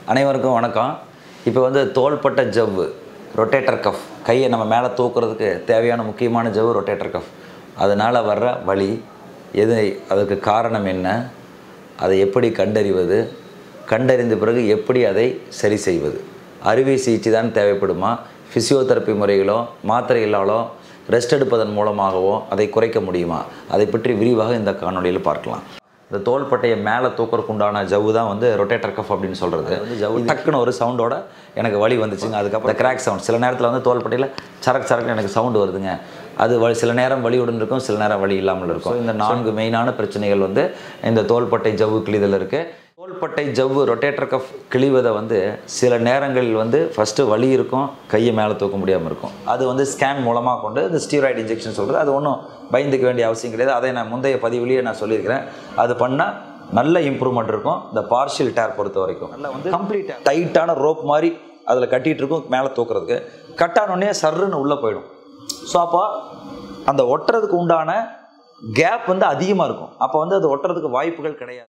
அனைவருக்கும் வணக்கம் இப்போ வந்து தோள்பட்ட ஜவ்வு ரொட்டேட்டர் கஃப் கையை நம்ம மேலே தூக்குறதுக்கு தேவையான முக்கியமான ஜவ்வு ரொட்டேட்டர் கஃப் அதனால் வர்ற வலி எது அதுக்கு காரணம் என்ன அதை எப்படி கண்டறிவது கண்டறிந்த பிறகு எப்படி அதை சரி செய்வது அறுவை சிகிச்சை தான் தேவைப்படுமா ஃபிசியோதெரப்பி முறைகளோ மாத்திரைகளாலோ ரெஸ்ட் எடுப்பதன் மூலமாகவோ அதை குறைக்க முடியுமா அதை பற்றி விரிவாக இந்த காணொளியில் பார்க்கலாம் இந்த தோள்பட்டையை மேலே தூக்கறதுக்கு உண்டான ஜவ்வு தான் வந்து ரொட்டேட்டர் கஃப் அப்படின்னு சொல்கிறது வந்து ஜவ்வு டக்குன்னு ஒரு சவுண்டோட எனக்கு வலி வந்துச்சுங்க அதுக்கப்புறம் இந்த கிராக் சவுண்ட் சில நேரத்தில் வந்து தோள்பட்டையில் சரக்கு சரக்குன்னு எனக்கு சவுண்டு வருதுங்க அது வலி சில நேரம் வலியுடன் இருக்கும் சில நேரம் வலி இல்லாமல் இருக்கும் இந்த நான்கு மெயினான பிரச்சனைகள் வந்து இந்த தோள்பட்டை ஜவ்வு கிழிதல் இருக்குது தோள்பட்டை ஜவ்வு ரொட்டேட்டர் கஃப் கிழிவதை வந்து சில நேரங்களில் வந்து ஃபஸ்ட்டு வலி இருக்கும் கையை மேலே தூக்க முடியாமல் இருக்கும் அது வந்து ஸ்கேன் மூலமாக கொண்டு இந்த ஸ்டீராய்டு இன்ஜெக்ஷன் சொல்கிறது அது ஒன்றும் பயந்துக்க வேண்டிய அவசியம் கிடையாது அதை நான் முந்தைய பதிவுலேயே நான் சொல்லியிருக்கிறேன் அது பண்ணால் நல்ல இம்ப்ரூவ்மெண்ட் இருக்கும் இந்த பார்ஷியல் டேர் பொறுத்த வரைக்கும் நல்லா வந்து கம்ப்ளீட் டைட்டான ரோப் மாதிரி அதில் கட்டிகிட்டு இருக்கும் மேலே தூக்குறதுக்கு கட்டானோடனே சர்ருன்னு உள்ளே போயிடும் ஸோ அப்போ அந்த ஒட்டுறதுக்கு உண்டான கேப் வந்து அதிகமாக இருக்கும் அப்போ வந்து அது ஒட்டுறதுக்கு வாய்ப்புகள் கிடையாது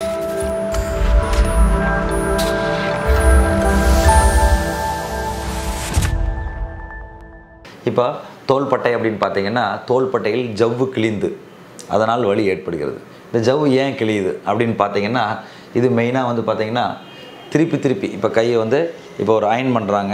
இப்போ தோள்பட்டை அப்படின்னு பார்த்தீங்கன்னா தோள்பட்டையில் ஜவ்வு கிழிந்து அதனால் வலி ஏற்படுகிறது இந்த ஜவ்வு ஏன் கிழியுது அப்படின்னு பார்த்தீங்கன்னா இது மெயினாக வந்து பார்த்தீங்கன்னா திருப்பி திருப்பி இப்போ கையை வந்து இப்போ ஒரு அயன் பண்ணுறாங்க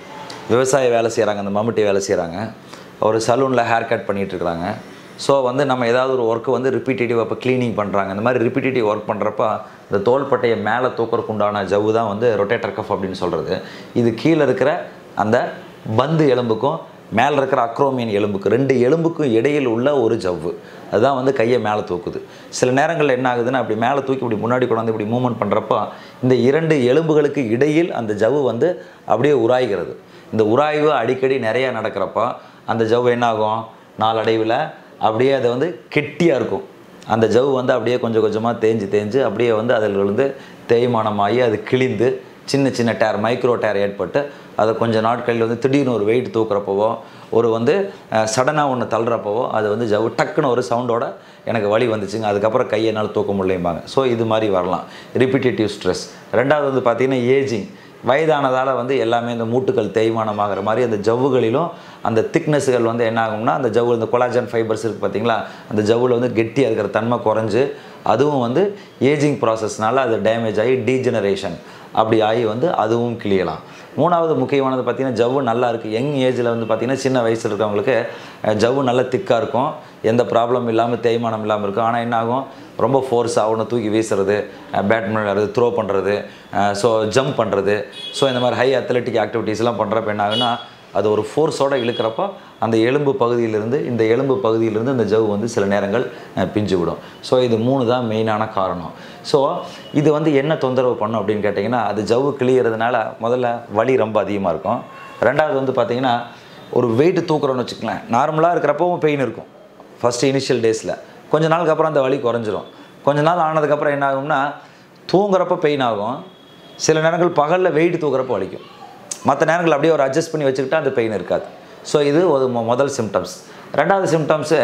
விவசாய வேலை செய்கிறாங்க அந்த மம்முட்டி வேலை செய்கிறாங்க ஒரு சலூனில் ஹேர் கட் பண்ணிகிட்டு இருக்கிறாங்க ஸோ வந்து நம்ம ஏதாவது ஒரு ஒர்க்கு வந்து ரிப்பீட்டேட்டிவ் அப்போ க்ளீனிங் பண்ணுறாங்க இந்த மாதிரி ரிப்பீட்டேட்டிவ் ஒர்க் பண்ணுறப்ப இந்த தோள்பட்டையை மேலே தூக்கறதுக்கு உண்டான ஜவ்வு தான் வந்து ரொட்டேட்டர் கஃப் அப்படின்னு சொல்கிறது இது கீழே இருக்கிற அந்த பந்து எலும்புக்கும் மேலே இருக்கிற அக்ரோமியன் எலும்புக்கு ரெண்டு எலும்புக்கும் இடையில் உள்ள ஒரு ஜவ்வு அதுதான் வந்து கையை மேலே தூக்குது சில நேரங்களில் என்ன ஆகுதுன்னா அப்படி மேலே தூக்கி இப்படி முன்னாடி கொண்டாந்து இப்படி மூவ்மெண்ட் பண்ணுறப்போ இந்த இரண்டு எலும்புகளுக்கு இடையில் அந்த ஜவ்வு வந்து அப்படியே உராய்கிறது இந்த உராய்வு அடிக்கடி நிறையா நடக்கிறப்போ அந்த ஜவ்வு என்னாகும் நாளடைவில் அப்படியே அது வந்து கெட்டியாக இருக்கும் அந்த ஜவ்வு வந்து அப்படியே கொஞ்சம் கொஞ்சமாக தேஞ்சு தேஞ்சு அப்படியே வந்து அதில் இருந்து தேய்மானமாகி அது கிழிந்து சின்ன சின்ன டேர் மைக்ரோ டேர் ஏற்பட்டு அதை கொஞ்ச நாட்களில் வந்து திடீர்னு ஒரு வெயிட் தூக்குறப்பவோ ஒரு வந்து சடனாக ஒன்று தள்ளுறப்பவோ அது வந்து ஜவ்வு டக்குன்னு ஒரு சவுண்டோட எனக்கு வலி வந்துச்சுங்க அதுக்கப்புறம் கையினால் தூக்க முடியும்பாங்க ஸோ இது மாதிரி வரலாம் ரிப்பீட்டேட்டிவ் ஸ்ட்ரெஸ் ரெண்டாவது வந்து பார்த்திங்கன்னா ஏஜிங் வயதானதால் வந்து எல்லாமே இந்த மூட்டுகள் தேய்மானமாகிற மாதிரி அந்த ஜவ்வுகளிலும் அந்த திக்னஸ்கள் வந்து என்ன ஆகும்னா அந்த ஜவ்வு இந்த கொலாஜன் ஃபைபர்ஸ் இருக்குது பார்த்தீங்களா அந்த ஜவ்வில் வந்து கெட்டியாக இருக்கிற தன்மை குறைஞ்சு அதுவும் வந்து ஏஜிங் ப்ராசஸ்னால அது டேமேஜ் ஆகி டீஜெனரேஷன் அப்படி ஆகி வந்து அதுவும் கிளியலாம் மூணாவது முக்கியமானது பார்த்திங்கன்னா ஜவ்வு நல்லா இருக்குது யங் ஏஜில் வந்து பார்த்திங்கன்னா சின்ன வயசில் இருக்கவங்களுக்கு அஹ், ஜவ்வு நல்லா திக்காக இருக்கும் எந்த ப்ராப்ளம் இல்லாமல் தேய்மானம் இல்லாமல் இருக்கும் ஆனால் என்ன ஆகும் ரொம்ப ஃபோர்ஸ் ஆகணும் தூக்கி வீசுறது பேட்மிண்டன் விளையாடுறது த்ரோ பண்ணுறது ஸோ ஜம்ப் பண்ணுறது ஸோ இந்த மாதிரி ஹை அத்லெட்டிக் ஆக்டிவிட்டீஸ்லாம் பண்ணுறப்ப என்ன ஆகுன்னா அது ஒரு ஃபோர்ஸோடு இழுக்கிறப்போ அந்த எலும்பு பகுதியிலிருந்து இந்த எலும்பு பகுதியிலிருந்து இந்த ஜவ்வு வந்து சில நேரங்கள் அஹ், பிஞ்சு விடும் ஸோ இது மூணு தான் மெயினான காரணம் ஸோ இது வந்து என்ன தொந்தரவு பண்ணும் அப்படின்னு கேட்டிங்கன்னா அது ஜவ்வு கிளியறதுனால முதல்ல வலி ரொம்ப அதிகமாக இருக்கும் ரெண்டாவது வந்து பார்த்திங்கன்னா ஒரு வெயிட் தூக்குறோன்னு வச்சுக்கலாம் நார்மலாக இருக்கிறப்பவும் பெயின் இருக்கும் ஃபஸ்ட்டு இனிஷியல் டேஸில் கொஞ்ச நாளுக்கு அப்புறம் அந்த வலி குறைஞ்சிரும் கொஞ்ச நாள் ஆனதுக்கப்புறம் என்ன ஆகும்னா தூங்குறப்ப பெயின் ஆகும் சில நேரங்கள் பகலில் வெயிட் தூக்குறப்ப வலிக்கும் மற்ற நேரங்கள் அப்படியே ஒரு அட்ஜஸ்ட் பண்ணி வச்சுக்கிட்டா அந்த பெயின் இருக்காது ஸோ இது ஒரு மொ- முதல் சிம்டம்ஸ் ரெண்டாவது சிம்டம்ஸு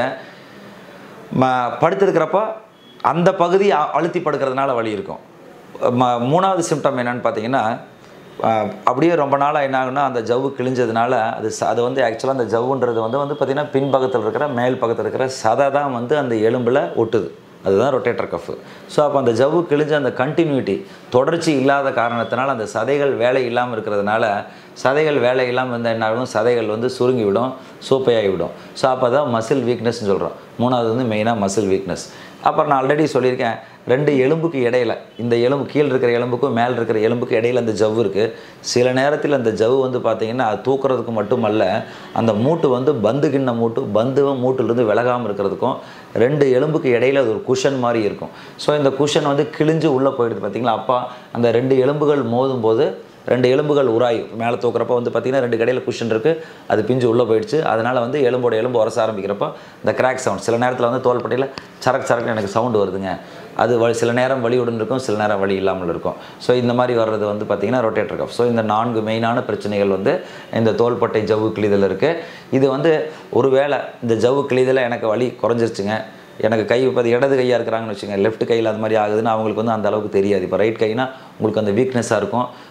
ம படுத்திருக்கிறப்ப அந்த பகுதி அ- அழுத்தி படுக்கிறதுனால வலி இருக்கும் ம மூணாவது சிம்டம் என்னன்னு பார்த்தீங்கன்னா அஹ், அப்படியே ரொம்ப நாளாக என்ன ஆகுனா அந்த ஜவ்வு கிழிஞ்சதுனால அது ச- அது வந்து ஆக்சுவலாக அந்த ஜவ்வுன்றது வந்து வந்து பார்த்திங்கன்னா பின்பக்கத்தில் இருக்கிற மேல் பக்கத்தில் இருக்கிற சதை தான் வந்து அந்த எலும்பில் ஒட்டுது அதுதான் ரொட்டேட்டர் கஃப் ஸோ அப்போ அந்த ஜவ்வு கிழிஞ்ச அந்த கண்டினியூட்டி தொடர்ச்சி இல்லாத காரணத்தினால அந்த சதைகள் வேலை இல்லாமல் இருக்கிறதுனால சதைகள் வேலை இல்லாமல் இருந்தால் என்ன ஆகும் சதைகள் வந்து சுருங்கி விடும் சூப்பையாகி விடும் ஸோ அப்போ தான் மசில் வீக்னஸ்னு சொல்கிறோம் மூணாவது வந்து மெயினாக மசில் வீக்னஸ் அப்புறம் நான் ஆல்ரெடி சொல்லியிருக்கேன் ரெண்டு எலும்புக்கு இடையில இந்த எலும்பு கீழ் இருக்கிற எலும்புக்கும் மேல் இருக்கிற எலும்புக்கு இடையில அந்த ஜவ்வு இருக்குது சில நேரத்தில் அந்த ஜவ்வு வந்து பார்த்திங்கன்னா அது தூக்குறதுக்கு மட்டுமல்ல அந்த மூட்டு வந்து பந்து கிண்ண மூட்டு பந்துவும் மூட்டிலிருந்து விலகாமல் இருக்கிறதுக்கும் ரெண்டு எலும்புக்கு இடையில அது ஒரு குஷன் மாதிரி இருக்கும் ஸோ இந்த குஷன் வந்து கிழிஞ்சு உள்ளே போயிடுது பார்த்தீங்களா அப்பா அந்த ரெண்டு எலும்புகள் மோதும் போது ரெண்டு எலும்புகள் உராய் மேலே தூக்குறப்ப வந்து பார்த்திங்கன்னா ரெண்டு கடையில் குஷன் இருக்குது அது பிஞ்சு உள்ளே போயிடுச்சு அதனால் வந்து எலும்போட எலும்பு உரச ஆரம்பிக்கிறப்போ இந்த கிராக் சவுண்ட் சில நேரத்தில் வந்து தோள்பட்டையில் சரக்கு சரக்கு எனக்கு சவுண்டு வருதுங்க அது வ- சில நேரம் வலியுடன் இருக்கும் சில நேரம் வலி இல்லாமல் இருக்கும் ஸோ இந்த மாதிரி வர்றது வந்து பார்த்திங்கன்னா ரொட்டேட்டர் கஃப் ஸோ இந்த நான்கு மெயினான பிரச்சனைகள் வந்து இந்த தோள்பட்டை ஜவ்வு கிழிதல் இருக்குது இது வந்து ஒருவேளை இந்த ஜவ்வு கிழிதல எனக்கு வலி குறைஞ்சிருச்சுங்க எனக்கு கை இப்போ அது இடது கையாக இருக்கிறாங்கன்னு வச்சுங்க லெஃப்ட் கையில் அது மாதிரி ஆகுதுன்னு அவங்களுக்கு வந்து அந்த அளவுக்கு தெரியாது இப்போ ரைட் கைனா உங்களுக்கு அந்த வீக்னஸாக இருக்கும்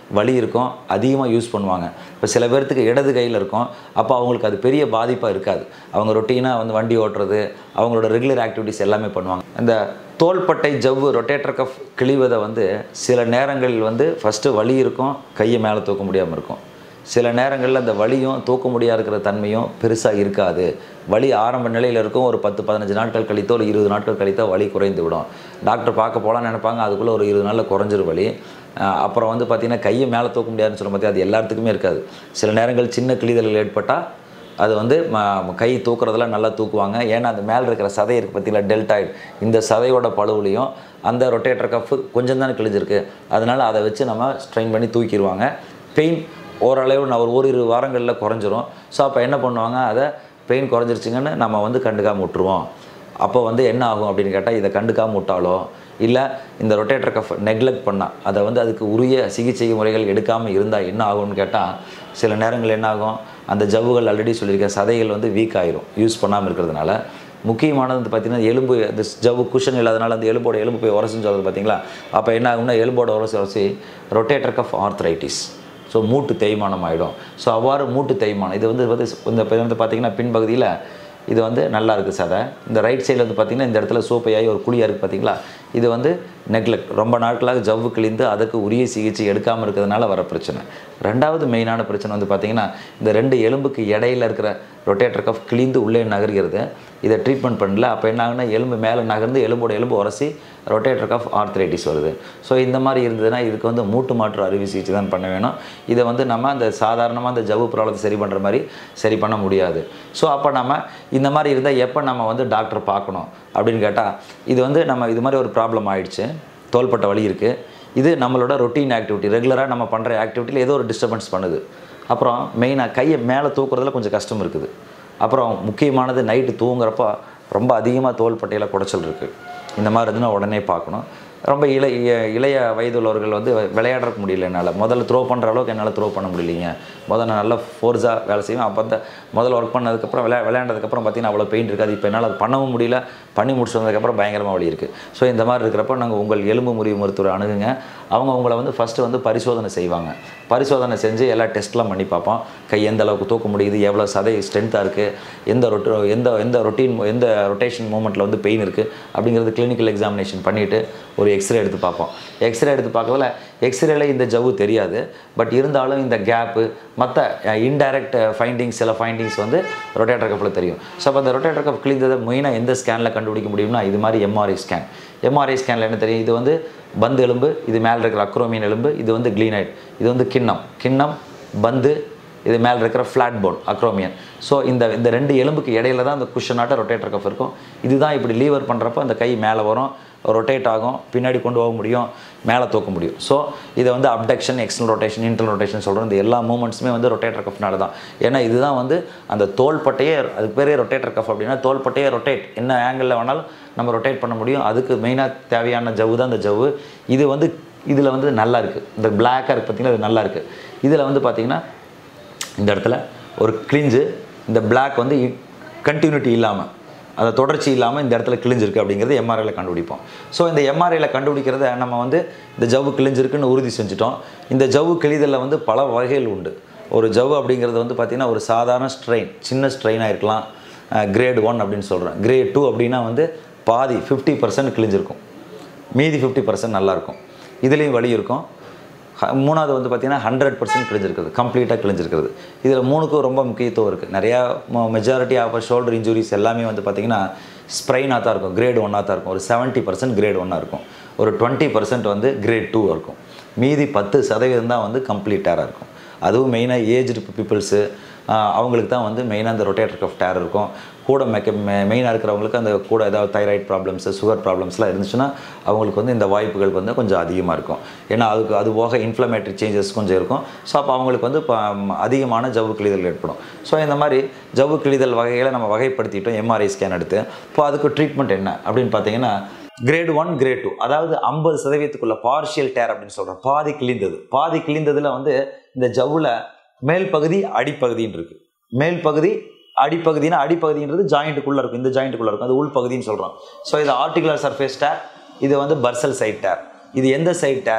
வலி இருக்கும் அதிகமாக யூஸ் பண்ணுவாங்க இப்போ சில பேர்த்துக்கு இடது கையில் இருக்கும் அப்போ அவங்களுக்கு அது பெரிய பாதிப்பாக இருக்காது அவங்க ரொட்டீனாக வந்து வண்டி ஓட்டுறது அவங்களோட ரெகுலர் ஆக்டிவிட்டிஸ் எல்லாமே பண்ணுவாங்க இந்த தோள்பட்டை ஜவ்வு ரொட்டேட்டர் கஃப் கிழிவதை வந்து சில நேரங்களில் வந்து ஃபஸ்ட்டு வலி இருக்கும் கையை மேலே தூக்க முடியாமல் இருக்கும் சில நேரங்களில் அந்த வலியும் தூக்க முடியா இருக்கிற தன்மையும் பெருசாக இருக்காது வலி ஆரம்ப நிலையில் இருக்கும் ஒரு பத்து பதினஞ்சு நாட்கள் கழித்தோ ஒரு இருபது நாட்கள் கழித்தோ வலி குறைந்து விடும் டாக்டர் பார்க்க போகலான்னு நினைப்பாங்க அதுக்குள்ளே ஒரு இருபது நாளில் குறைஞ்சிரும் வலி அஹ் அப்புறம் வந்து பார்த்திங்கன்னா கையை மேலே தூக்க முடியாதுன்னு சொல்ல பார்த்தி அது எல்லாத்துக்குமே இருக்காது சில நேரங்கள் சின்ன கிழிதல்கள் ஏற்பட்டால் அது வந்து ம- கை தூக்குறதெல்லாம் நல்லா தூக்குவாங்க ஏன்னா அந்த மேலே இருக்கிற சதை இருக்குது பார்த்தீங்களா டெல்டாய்டு இந்த சதையோட பழுவுலையும் அந்த ரொட்டேட்டர் கஃப் கொஞ்சம் தானே கிழிஞ்சிருக்கு அதனால் அதை வச்சு நம்ம ஸ்ட்ரெயின் பண்ணி தூக்கிடுவாங்க பெயின் ஓரளவு நான் ஒரு ஓரிரு வாரங்களில் குறைஞ்சிரும் ஸோ அப்போ என்ன பண்ணுவாங்க அதை பெயின் குறைஞ்சிருச்சுங்கன்னு நம்ம வந்து கண்டுக்காம விட்டுருவோம் அப்போ வந்து என்ன ஆகும் அப்படின்னு கேட்டால் இதை கண்டுக்காம விட்டாலோ இல்லை இந்த ரொட்டேட்டர் கஃப் நெக்லெக்ட் பண்ணால் அதை வந்து அதுக்கு உரிய சிகிச்சை முறைகள் எடுக்காமல் இருந்தால் என்ன ஆகும்னு கேட்டால் சில நேரங்கள் என்ன ஆகும் அந்த ஜவ்வுகள் ஆல்ரெடி சொல்லியிருக்கேன் சதைகள் வந்து வீக் ஆயிரும் யூஸ் பண்ணாமல் இருக்கிறதுனால முக்கியமானது வந்து பார்த்திங்கன்னா எலும்பு அந்த ஜவ்வு குஷன் இல்லாதனால அந்த எலும்போட எலும்பு போய் உரசுன்னு சொல்கிறது பார்த்தீங்களா அப்போ என்ன ஆகும்னா எலும்போட உரசி உரசி ரொட்டேட்டர் கஃப் ஆர்த்ரைட்டிஸ் ஸோ மூட்டு தேய்மானம் ஆகிடும் ஸோ அவ்வாறு மூட்டு தேய்மானம் இது வந்து வந்து இந்த இப்ப வந்து பார்த்திங்கன்னா பின்பகுதியில் இது வந்து நல்லா இருக்குது சதை இந்த ரைட் சைடில் வந்து பார்த்திங்கன்னா இந்த இடத்துல சோப்பையாகி ஒரு குழியாக இருக்குது பார்த்தீங்களா இது வந்து நெக்லெக்ட் ரொம்ப நாட்களாக ஜவ்வு கிழிந்து அதுக்கு உரிய சிகிச்சை எடுக்காமல் இருக்கிறதுனால வர பிரச்சனை ரெண்டாவது மெயினான பிரச்சனை வந்து பார்த்திங்கன்னா இந்த ரெண்டு எலும்புக்கு இடையில இருக்கிற ரொட்டேட்டர் கஃப் கிழிந்து உள்ளே நகர்கிறது இதை ட்ரீட்மெண்ட் பண்ணல அப்போ என்ன ஆகுனா எலும்பு மேலே நகர்ந்து எலும்போட எலும்பு உரசி ரொட்டேட்டர் கஃப் ஆர்த்ரைட்டிஸ் வருது ஸோ இந்த மாதிரி இருந்ததுன்னா இதுக்கு வந்து மூட்டு மாற்று அறுவை சிகிச்சை தான் பண்ண வேணும் இதை வந்து நம்ம அந்த சாதாரணமாக அந்த ஜவ்வு ப்ராப்ளத்தை சரி பண்ணுற மாதிரி சரி பண்ண முடியாது ஸோ அப்போ நம்ம இந்த மாதிரி இருந்தால் எப்போ நம்ம வந்து டாக்டர் பார்க்கணும் அப்படின்னு கேட்டால் இது வந்து நம்ம இது மாதிரி ஒரு ப்ராப்ளம் ஆயிடுச்சு தோள்பட்ட வலி இருக்குது இது நம்மளோட ரொட்டீன் ஆக்டிவிட்டி ரெகுலராக நம்ம பண்ணுற ஆக்டிவிட்டியில் ஏதோ ஒரு டிஸ்டர்பன்ஸ் பண்ணுது அப்புறம் மெயினாக கையை மேலே தூக்குறதுல கொஞ்சம் கஷ்டம் இருக்குது அப்புறம் முக்கியமானது நைட்டு தூங்குறப்போ ரொம்ப அதிகமாக தோள்பட்டையில் குடைச்சல் இருக்குது இந்த மாதிரி இருந்துன்னா உடனே பார்க்கணும் ரொம்ப இளைய இளைய வயது உள்ளவர்கள் வந்து விளையாடுறதுக்கு முடியல என்னால் முதல்ல த்ரோ பண்ணுற அளவுக்கு என்னால் த்ரோ பண்ண முடியலைங்க முதல்ல நான் நல்லா ஃபோர்ஸாக வேலை செய்வேன் அப்போ அந்த முதல்ல ஒர்க் பண்ணதுக்கப்புறம் விளையா விளையாண்டதுக்கப்புறம் பார்த்தீங்கன்னா அவ்வளோ பெயின் இருக்காது இப்போ என்னால் அது பண்ணவும் முடியல பண்ணி முடிச்சு வந்ததுக்கப்புறம் பயங்கரமாக வலி இருக்குது ஸோ இந்த மாதிரி இருக்கிறப்ப நாங்கள் உங்கள் எலும்பு முறிவு மருத்துவரை அணுகுங்க அவங்க உங்களை வந்து ஃபஸ்ட்டு வந்து பரிசோதனை செய்வாங்க பரிசோதனை செஞ்சு எல்லா டெஸ்ட்லாம் பண்ணி பார்ப்போம் கை எந்த அளவுக்கு தூக்க முடியுது எவ்வளோ சதை ஸ்ட்ரென்த்தாக இருக்குது எந்த ரொட்டு எந்த எந்த ரொட்டீன் எந்த ரொட்டேஷன் மூமெண்ட்டில் வந்து பெயின் இருக்குது அப்படிங்கிறது கிளினிக்கல் எக்ஸாமினேஷன் பண்ணிவிட்டு ஒரு எக்ஸ்ரே எடுத்து பார்ப்போம் எக்ஸ்ரே எடுத்து பார்க்கறதுல எக்ஸ்ரேல இந்த ஜவ்வு தெரியாது பட் இருந்தாலும் இந்த கேப்பு மற்ற இன்டைரக்ட் ஃபைண்டிங்ஸ் சில ஃபைண்டிங்ஸ் வந்து ரொட்டேட்டர் கப்பில் தெரியும் ஸோ அப்போ அந்த ரொட்டேட்டர் கப் கிழிந்ததை மெயினாக எந்த ஸ்கேனில் கண்டுபிடிக்க முடியும்னா இது மாதிரி எம்ஆர்ஐ ஸ்கேன் எம்ஆர்ஐ ஸ்கேனில் என்ன தெரியும் இது வந்து பந்து எலும்பு இது மேலே இருக்கிற அக்ரோமியன் எலும்பு இது வந்து க்ளீனைட் இது வந்து கிண்ணம் கிண்ணம் பந்து இது மேலே இருக்கிற ஃப்ளாட் போன் அக்ரோமியன் ஸோ இந்த இந்த ரெண்டு எலும்புக்கு இடையில தான் அந்த குஷனாட்ட ரொட்டேட்டர் கஃப் இருக்கும் இதுதான் இப்படி லீவர் பண்ணுறப்போ அந்த கை மேலே வரும் ரொட்டேட் ஆகும் பின்னாடி கொண்டு போக முடியும் மேலே தூக்க முடியும் ஸோ இதை வந்து abduction external rotation internal rotation சொல்கிறோம் இந்த எல்லா மூமெண்ட்ஸுமே வந்து ரொட்டேட்டர் கஃப்னால தான் ஏன்னா இதுதான் வந்து அந்த தோள்பட்டையே அதுக்கு பேரே ரொட்டேட்டர் கஃப் அப்படின்னா தோள்பட்டையே ரொட்டேட் என்ன ஆங்கிளில் வேணாலும் நம்ம ரொட்டேட் பண்ண முடியும் அதுக்கு மெயினாக தேவையான ஜவ்வு தான் இந்த ஜவ்வு இது வந்து இதில் வந்து நல்லா இருக்குது இந்த பிளாக்காக இருக்குது பார்த்தீங்கன்னா இது நல்லா இருக்குது இதில் வந்து பார்த்திங்கன்னா இந்த இடத்துல ஒரு கிழிஞ்சு இந்த Black வந்து கண்டினியூட்டி இல்லாமல் அதை தொடர்ச்சி இல்லாமல் இந்த இடத்துல கிழிஞ்சிருக்கு அப்படிங்கிறது எம்ஆர்ஐயில் கண்டுபிடிப்போம் ஸோ இந்த எம்ஆர்ஐயில் கண்டுபிடிக்கிறத நம்ம வந்து இந்த ஜவ்வு கிழிஞ்சிருக்குன்னு உறுதி செஞ்சுட்டோம் இந்த ஜவ்வு கிழிதலில் வந்து பல வகைகள் உண்டு ஒரு ஜவ்வு அப்படிங்கிறது வந்து பார்த்திங்கன்னா ஒரு சாதாரண ஸ்ட்ரெயின் சின்ன ஸ்ட்ரெயினாக இருக்கலாம் கிரேட் ஒன் அப்படின்னு சொல்கிறேன் கிரேட் டூ அப்படின்னா வந்து பாதி ஃபிஃப்டி பர்சன்ட் கிழிஞ்சிருக்கும் மீதி ஃபிஃப்டி பர்சன்ட் நல்லாயிருக்கும் இதுலேயும் வலி இருக்கும் ஹ- மூணாவது வந்து பார்த்திங்கன்னா ஹண்ட்ரட் பர்சன்ட் கிழிஞ்சிருக்குது கம்ப்ளீட்டாக கிழிஞ்சிருக்குது இதில் மூணுக்கும் ரொம்ப முக்கியத்துவம் இருக்குது நிறையா மெஜாரிட்டி ஆஃப் ஷோல்டர் இன்ஜுரிஸ் எல்லாமே வந்து பார்த்திங்கன்னா ஸ்ப்ரெயினாக தான் இருக்கும் கிரேட் ஒன்னாக தான் இருக்கும் ஒரு செவன்ட்டி பர்சன்ட் கிரேட் ஒன்னாக இருக்கும் ஒரு டுவெண்ட்டி பர்சன்ட் வந்து கிரேட் டூ இருக்கும் மீதி பத்து சதவீதம் தான் வந்து கம்ப்ளீட்டாக இருக்கும் அதுவும் மெயினாக ஏஜ்டு பீப்புள்ஸு அவங்களுக்கு தான் வந்து மெயினாக அந்த ரொட்டேட்டர் கஃப் டேர் இருக்கும் கூட மெக்க மெயினாக இருக்கிறவங்களுக்கு அந்த கூட ஏதாவது தைராய்டு ப்ராப்ளம்ஸு சுகர் ப்ராப்ளம்ஸ்லாம் இருந்துச்சுன்னா அவங்களுக்கு வந்து இந்த வாய்ப்புகள் வந்து கொஞ்சம் அதிகமாக இருக்கும் ஏன்னா அதுக்கு அது போக இன்ஃப்ளமேட்டரி சேஞ்சஸ் கொஞ்சம் இருக்கும் ஸோ அப்போ அவங்களுக்கு வந்து இப்போ அதிகமான ஜவ்வு கிழிதல் ஏற்படும் ஸோ இந்த மாதிரி ஜவ்வு கிழிதல் வகைகளை நம்ம வகைப்படுத்திட்டோம் எம்ஆர்ஐ ஸ்கேன் எடுத்து இப்போ அதுக்கு ட்ரீட்மெண்ட் என்ன அப்படின்னு பார்த்தீங்கன்னா கிரேட் ஒன் கிரேட் டூ அதாவது ஐம்பது சதவீதத்துக்குள்ள பார்ஷியல் டேர் அப்படின்னு சொல்கிறோம் பாதி கிழிந்தது பாதி கிழிந்ததில் வந்து இந்த ஜவ்வில் மேல் பகுதி அடிப்பகுதின்னு இருக்கு மேல் பகுதி அடிப்பகுதினா அடிப்பகுதின்றது ஜாயிண்ட்டுக்குள்ளே இருக்கும் இந்த ஜாயிண்ட்டுக்குள்ளே இருக்கும் அது உள் பகுதின்னு சொல்கிறோம் ஸோ இது ஆர்டிகுலர் சர்ஃபேஸ் டேர் இது வந்து பர்சல் சைட் டேர் இது எந்த சைட் டேரு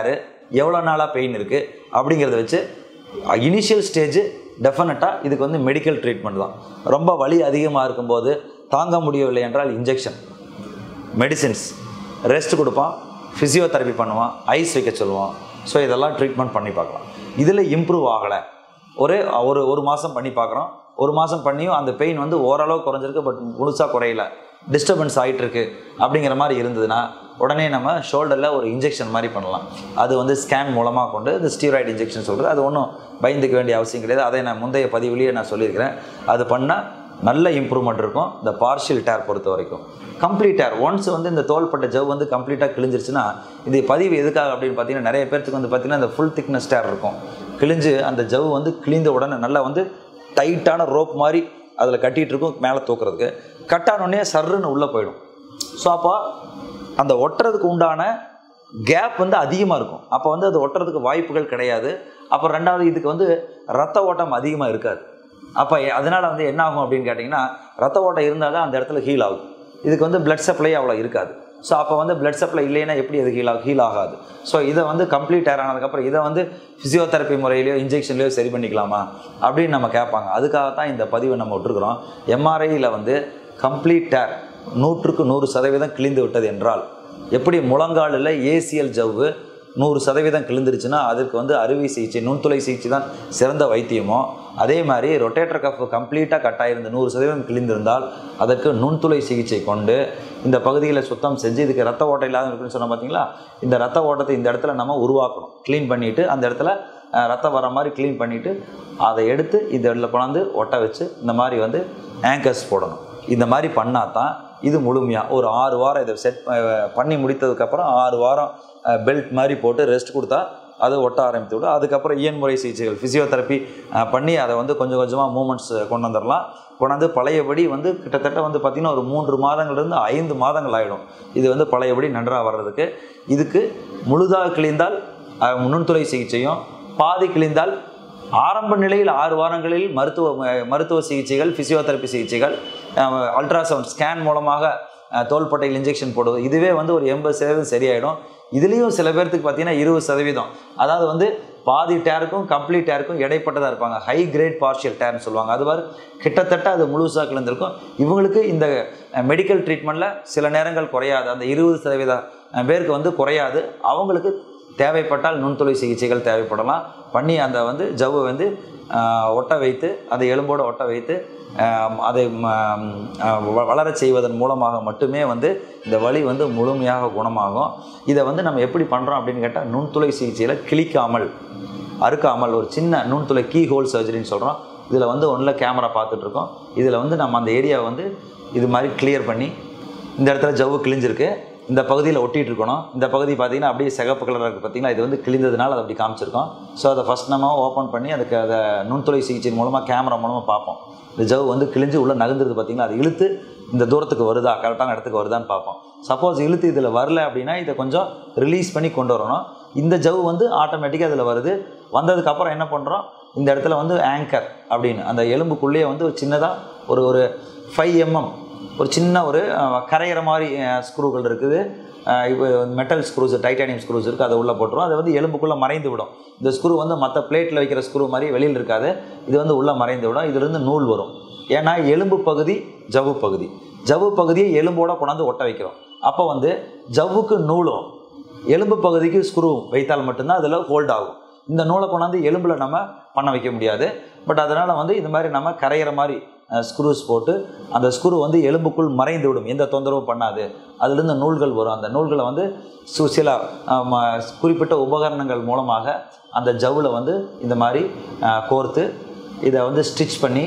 எவ்வளோ நாளாக பெயின் இருக்குது அப்படிங்கிறத வச்சு இனிஷியல் ஸ்டேஜ் டெஃபினட்டாக இதுக்கு வந்து மெடிக்கல் ட்ரீட்மெண்ட் தான் ரொம்ப வலி அதிகமாக இருக்கும்போது தாங்க முடியவில்லை என்றால் இன்ஜெக்ஷன் மெடிசின்ஸ் ரெஸ்ட் கொடுப்பான் ஃபிசியோதெரப்பி பண்ணுவான் ஐஸ் வைக்க சொல்லுவான் ஸோ இதெல்லாம் ட்ரீட்மெண்ட் பண்ணி பார்க்கலாம் இதில் இம்ப்ரூவ் ஆகலை ஒரு ஒரு ஒரு மாதம் பண்ணி பார்க்குறோம் ஒரு மாதம் பண்ணியும் அந்த பெயின் வந்து ஓரளவு குறைஞ்சிருக்கு பட் முழுசாக குறையல டிஸ்டர்பன்ஸ் ஆகிட்டு இருக்கு அப்படிங்கிற மாதிரி இருந்ததுன்னா உடனே நம்ம ஷோல்டரில் ஒரு இன்ஜெக்ஷன் மாதிரி பண்ணலாம் அது வந்து ஸ்கேன் மூலமாக கொண்டு இந்த ஸ்டீராய்டு இன்ஜெக்ஷன் சொல்கிறது அது ஒன்றும் பயந்துக்க வேண்டிய அவசியம் கிடையாது அதை நான் முந்தைய பதிவுலேயே நான் சொல்லியிருக்கிறேன் அது பண்ணால் நல்ல இம்ப்ரூவ்மெண்ட் இருக்கும் இந்த பார்ஷியல் டேர் பொறுத்த வரைக்கும் கம்ப்ளீட் டேர் ஒன்ஸ் வந்து இந்த தோள்பட்ட ஜவ் வந்து கம்ப்ளீட்டாக கிழிஞ்சிருச்சுன்னா இது பதிவு எதுக்காக அப்படின்னு பார்த்தீங்கன்னா நிறைய பேர்த்துக்கு வந்து பார்த்தீங்கன்னா இந்த ஃபுல் திக்னஸ் டேர் இருக்கும் கிழிஞ்சு அந்த ஜவ் வந்து கிழிந்த உடனே நல்லா வந்து டைட்டான ரோப் மாதிரி அதில் கட்டிகிட்டு இருக்கும் மேலே தூக்குறதுக்கு கட்டானோடனே சர்ருன்னு உள்ளே போயிடும் ஸோ அப்போ அந்த ஒட்டுறதுக்கு உண்டான கேப் வந்து அதிகமாக இருக்கும் அப்போ வந்து அது ஒட்டுறதுக்கு வாய்ப்புகள் கிடையாது அப்போ ரெண்டாவது இதுக்கு வந்து ரத்த ஓட்டம் அதிகமாக இருக்காது அப்போ அதனால் வந்து என்ன ஆகும் அப்படின்னு கேட்டிங்கன்னா ரத்த ஓட்டம் இருந்தால் தான் அந்த இடத்துல ஹீல் ஆகும் இதுக்கு வந்து பிளட் சப்ளை அவ்வளோ இருக்காது ஸோ அப்போ வந்து பிளட் சப்ளை இல்லைன்னா எப்படி அது ஹீல் ஆகும் ஹீல் ஆகாது ஸோ இதை வந்து கம்ப்ளீட் டேர் ஆனதுக்கப்புறம் இதை வந்து ஃபிசியோதெரப்பி முறையிலையோ இன்ஜெக்ஷன்லையோ சரி பண்ணிக்கலாமா அப்படின்னு நம்ம கேட்பாங்க அதுக்காக தான் இந்த பதிவை நம்ம விட்டுருக்குறோம் எம்ஆர்ஐயில் வந்து கம்ப்ளீட் டேர் நூற்றுக்கு நூறு சதவீதம் கிழிந்து விட்டது என்றால் எப்படி முழங்காலில் ஏசிஎல் ஜவ்வு நூறு சதவீதம் கிழிந்துருச்சுன்னா அதற்கு வந்து அறுவை சிகிச்சை நுண்துளை சிகிச்சை தான் சிறந்த வைத்தியமோ அதே மாதிரி ரொட்டேட்டர் கஃப் கம்ப்ளீட்டாக கட் ஆகிருந்து நூறு சதவீதம் கிழிந்திருந்தால் அதற்கு நுண்துளை சிகிச்சை கொண்டு இந்த பகுதிகளை சுத்தம் செஞ்சு இதுக்கு ரத்த ஓட்டம் இல்லாத இருக்குன்னு சொன்ன பார்த்தீங்களா இந்த ரத்த ஓட்டத்தை இந்த இடத்துல நம்ம உருவாக்கணும் க்ளீன் பண்ணிவிட்டு அந்த இடத்துல அஹ், ரத்தம் வர மாதிரி க்ளீன் பண்ணிவிட்டு அதை எடுத்து இந்த இடத்துல கொண்டாந்து ஒட்ட வச்சு இந்த மாதிரி வந்து ஆங்கர்ஸ் போடணும் இந்த மாதிரி பண்ணால் தான் இது முழுமையாக ஒரு ஆறு வாரம் இதை செட் பண்ணி முடித்ததுக்கப்புறம் ஆறு வாரம் பெல்ட் மாதிரி போட்டு ரெஸ்ட் கொடுத்தா அது ஒட்ட ஆரம்பித்து விடும் அதுக்கப்புறம் இயன்முறை சிகிச்சைகள் ஃபிசியோதெரப்பி பண்ணி அதை வந்து கொஞ்சம் கொஞ்சமாக மூமெண்ட்ஸ் கொண்டு வந்துடலாம் கொண்டாந்து பழையபடி வந்து கிட்டத்தட்ட வந்து பார்த்திங்கன்னா ஒரு மூன்று மாதங்கள்லேருந்து ஐந்து மாதங்கள் ஆகிடும் இது வந்து பழையபடி நன்றாக வர்றதுக்கு இதுக்கு முழுதாக கிழிந்தால் அஹ், நுண்துளை சிகிச்சையும் பாதி கிழிந்தால் ஆரம்ப நிலையில் ஆறு வாரங்களில் மருத்துவ ம- மருத்துவ சிகிச்சைகள் ஃபிசியோதெரப்பி சிகிச்சைகள் அல்ட்ராசவுண்ட் ஸ்கேன் மூலமாக அஹ், தோள்பட்டையில் இன்ஜெக்ஷன் போடுவது இதுவே வந்து ஒரு எண்பது சதவீதம் சரியாயிடும் இதுலேயும் சில பேர்த்துக்கு பார்த்தீங்கன்னா இருபது சதவீதம் அதாவது வந்து பாதி டேருக்கும் கம்ப்ளீட் டேருக்கும் இடைப்பட்டதாக இருப்பாங்க ஹை கிரேட் பார்ஷியல் டேர்னு சொல்லுவாங்க அது மாதிரி கிட்டத்தட்ட அது முழுசாக கிளந்திருக்கும் இவங்களுக்கு இந்த மெடிக்கல் ட்ரீட்மெண்ட்டில் சில நேரங்கள் குறையாது அந்த இருபது சதவீத அஹ், பேருக்கு வந்து குறையாது அவங்களுக்கு தேவைப்பட்டால் நுண்துளை சிகிச்சைகள் தேவைப்படலாம் பண்ணி அந்த வந்து ஜவ்வை வந்து ஆஹ், ஒட்ட வைத்து அதை எலும்போடு ஒட்ட வைத்து ஆஹ், அதை ம- ஆஹ், வ- வளரச் செய்வதன் மூலமாக மட்டுமே வந்து இந்த வலி வந்து முழுமையாக குணமாகும் இதை வந்து நம்ம எப்படி பண்ணுறோம் அப்படின்னு கேட்டால் நுண்துளை சிகிச்சையில் கிழிக்காமல் அறுக்காமல் ஒரு சின்ன நுண்துளை கீ ஹோல் சர்ஜரின்னு சொல்கிறோம் இதில் வந்து ஒன்றில் கேமரா பார்த்துட்ருக்கோம் இதில் வந்து நம்ம அந்த ஏரியாவை வந்து இது மாதிரி கிளியர் பண்ணி இந்த இடத்துல ஜவ்வு கிழிஞ்சிருக்கு இந்த பகுதியில் ஒட்டிட்டு இருக்கணும் இந்த பகுதி பார்த்தீங்கன்னா அப்படியே சிகப்பு கலராக இருக்குது பார்த்தீங்களா இது வந்து கிழிந்ததுனால அதை அப்படி காமிச்சிருக்கோம் ஸோ அதை ஃபஸ்ட் நம்ம ஓப்பன் பண்ணி அதுக்கு அதை நுண்துளை சிகிச்சை மூலமாக கேமரா மூலமாக பார்ப்போம் இந்த ஜவ்வு வந்து கிழிஞ்சு உள்ளே நகர்ந்துருது பார்த்தீங்களா அது இழுத்து இந்த தூரத்துக்கு வருதா கரெக்டான இடத்துக்கு வருதான்னு பார்ப்போம் சப்போஸ் இழுத்து இதில் வரல அப்படின்னா இதை கொஞ்சம் ரிலீஸ் பண்ணி கொண்டு வரணும் இந்த ஜவ்வு வந்து ஆட்டோமேட்டிக்காக அதில் வருது வந்ததுக்கப்புறம் என்ன பண்ணுறோம் இந்த இடத்துல வந்து ஆங்கர் அப்படின்னு அந்த எலும்புக்குள்ளேயே வந்து ஒரு சின்னதாக ஒரு ஒரு ஃபைவ் எம்எம் ஒரு சின்ன ஒரு அஹ், கரையிற மாதிரி ஸ்க்ரூகள் இருக்குது அஹ், இப்போ மெட்டல் ஸ்க்ரூஸ் டைட்டானியம் ஸ்க்ரூஸ் இருக்குது அதை உள்ளே போட்டுரும் அது வந்து எலும்புக்குள்ளே மறைந்து விடும் இந்த ஸ்க்ரூ வந்து மற்ற பிளேட்டில் வைக்கிற ஸ்க்ரூ மாதிரி வெளியில் இருக்காது இது வந்து உள்ளே மறைந்து விடும் இதுலேருந்து நூல் வரும் ஏன்னா எலும்பு பகுதி ஜவ்வு பகுதி ஜவ்வு பகுதியை எலும்போட கொண்டாந்து ஒட்ட வைக்கிறோம் அப்போ வந்து ஜவ்வுக்கு நூலும் எலும்பு பகுதிக்கு ஸ்க்ரூ வைத்தால் மட்டும்தான் அதில் ஹோல்ட் ஆகும் இந்த நூலை கொண்டாந்து எலும்பில் நம்ம பண்ண வைக்க முடியாது பட் அதனால் வந்து இது மாதிரி நம்ம கரையிற மாதிரி ஸ்க்ரூஸ் போட்டு அந்த ஸ்க்ரூ வந்து எலும்புக்குள் மறைந்து விடும் எந்த தொந்தரவும் பண்ணாது அதுலேருந்து நூல்கள் வரும் அந்த நூல்களை வந்து சு- சில அஹ், ம- குறிப்பிட்ட உபகரணங்கள் மூலமாக அந்த ஜவ்வில் வந்து இந்த மாதிரி அஹ், கோர்த்து இதை வந்து ஸ்டிச் பண்ணி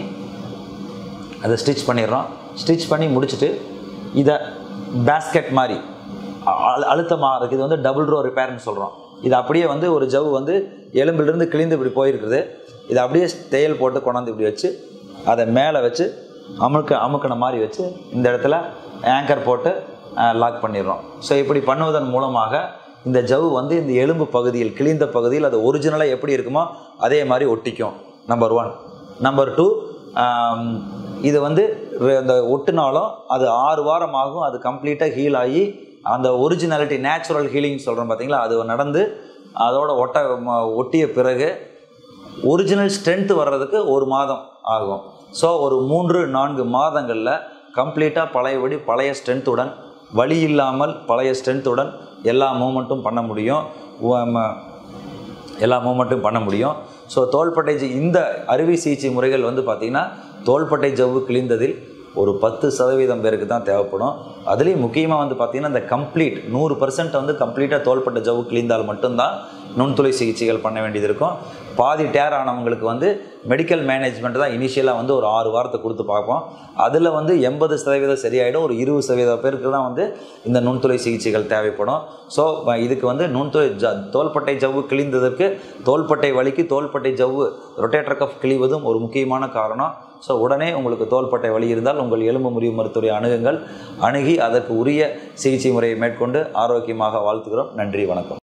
அதை ஸ்டிச் பண்ணிடுறோம் ஸ்டிச் பண்ணி முடிச்சுட்டு இதை பேஸ்கெட் மாதிரி அழு அழுத்தமாக இருக்குது இது வந்து டபுள் ரோ ரிப்பேர்னு சொல்கிறோம் இது அப்படியே வந்து ஒரு ஜவ் வந்து எலும்பிலிருந்து கிழிந்து இப்படி போயிருக்குது இதை அப்படியே தேயல் போட்டு கொண்டாந்து இப்படி வச்சு அதை மேலே வச்சு அமுக்க அமுக்கின மாதிரி வச்சு இந்த இடத்துல ஆங்கர் போட்டு லாக் பண்ணிடுறோம் ஸோ இப்படி பண்ணுவதன் மூலமாக இந்த ஜவ் வந்து இந்த எலும்பு பகுதியில் கிழிந்த பகுதியில் அது ஒரிஜினலாக எப்படி இருக்குமோ அதே மாதிரி ஒட்டிக்கும் நம்பர் ஒன் நம்பர் டூ இது வந்து re- அந்த ஒட்டுனாலும் அது ஆறு வாரம் ஆகும் அது கம்ப்ளீட்டாக ஹீல் ஆகி அந்த ஒரிஜினாலிட்டி நேச்சுரல் ஹீலிங் சொல்கிறோம் பார்த்தீங்களா அது நடந்து அதோட ஒட்ட ம- ஒட்டிய பிறகு ஒரிஜினல் ஸ்ட்ரென்த் வர்றதுக்கு ஒரு மாதம் ஆகும் ஸோ ஒரு மூன்று நான்கு மாதங்களில் கம்ப்ளீட்டாக பழையபடி பழைய ஸ்ட்ரென்த்துடன் வலி இல்லாமல் பழைய ஸ்ட்ரென்த்துடன் எல்லா மூமெண்ட்டும் பண்ண முடியும் உ- ம- எல்லா மூமெண்ட்டும் பண்ண முடியும் ஸோ தோள்பட்டை ஜி- இந்த அறுவை சிகிச்சை முறைகள் வந்து பார்த்திங்கன்னா தோள்பட்டை ஜவ்வு கிழிந்ததில் ஒரு பத்து சதவீதம் பேருக்கு தான் தேவைப்படும் அதுலேயும் முக்கியமாக வந்து பார்த்திங்கன்னா இந்த கம்ப்ளீட் நூறு பர்சன்ட் வந்து கம்ப்ளீட்டாக தோள்பட்டை ஜவ்வு கிழிந்தால் மட்டும்தான் நுண்துளை சிகிச்சைகள் பண்ண வேண்டியது இருக்கும் பாதி டேர் ஆனவங்களுக்கு வந்து மெடிக்கல் மேனேஜ்மெண்ட் தான் இனிஷியலாக வந்து ஒரு ஆறு வாரத்தை கொடுத்து பார்ப்போம் அதில் வந்து எண்பது சதவீதம் சரியாயிடும் ஒரு இருபது சதவீத பேருக்கு தான் வந்து இந்த நுண்துளை சிகிச்சைகள் தேவைப்படும் ஸோ இதுக்கு வந்து நுண்துளை ஜ தோள்பட்டை ஜவ்வு கிழிந்ததற்கு தோள்பட்டை வலிக்கு தோள்பட்டை ஜவ்வு ரொட்டேட்டர் கஃப் கிழிவதும் ஒரு முக்கியமான காரணம் ஸோ உடனே உங்களுக்கு தோள்பட்டை வலி இருந்தால் உங்கள் எலும்பு முறிவு மருத்துவரை அணுகுங்கள் அணுகி அதற்கு உரிய சிகிச்சை முறையை மேற்கொண்டு ஆரோக்கியமாக வாழ்த்துகிறோம் நன்றி வணக்கம்